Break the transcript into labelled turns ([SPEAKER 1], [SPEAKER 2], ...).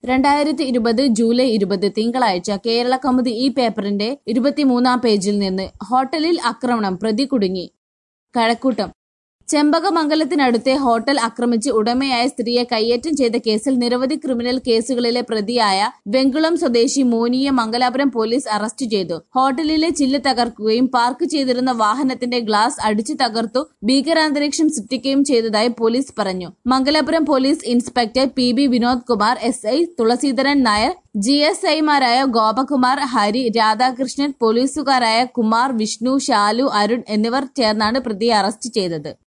[SPEAKER 1] രണ്ടായിരത്തി ഇരുപത് ജൂലൈ ഇരുപത് തിങ്കളാഴ്ച കേരള കൗമുദി ഈ പേപ്പറിന്റെ ഇരുപത്തിമൂന്നാം പേജിൽ നിന്ന് ഹോട്ടലിൽ ആക്രമണം പ്രതി കുടുങ്ങി കഴക്കൂട്ടം ചെമ്പകമംഗലത്തിനടുത്തെ ഹോട്ടൽ ആക്രമിച്ച് ഉടമയായ സ്ത്രീയെ കയ്യേറ്റം ചെയ്ത കേസിൽ നിരവധി ക്രിമിനൽ കേസുകളിലെ പ്രതിയായ വെങ്കുളം സ്വദേശി മോനിയെ മംഗലാപുരം പോലീസ് അറസ്റ്റ് ചെയ്തു ഹോട്ടലിലെ ചില്ല് തകർക്കുകയും പാർക്ക് ചെയ്തിരുന്ന വാഹനത്തിന്റെ ഗ്ലാസ് അടിച്ചു തകർത്തു ഭീകരാന്തരീക്ഷം സൃഷ്ടിക്കുകയും ചെയ്തതായി പോലീസ് പറഞ്ഞു Mangalapuram police inspector P B Vinod Kumar S I Thulaseedharan Nair G S ഐമാരായ ഗോപകുമാർ ഹരി രാധാകൃഷ്ണൻ പോലീസുകാരായ കുമാർ വിഷ്ണു ശാലു അരുൺ എന്നിവർ ചേർന്നാണ് പ്രതിയെ അറസ്റ്റ് ചെയ്തത്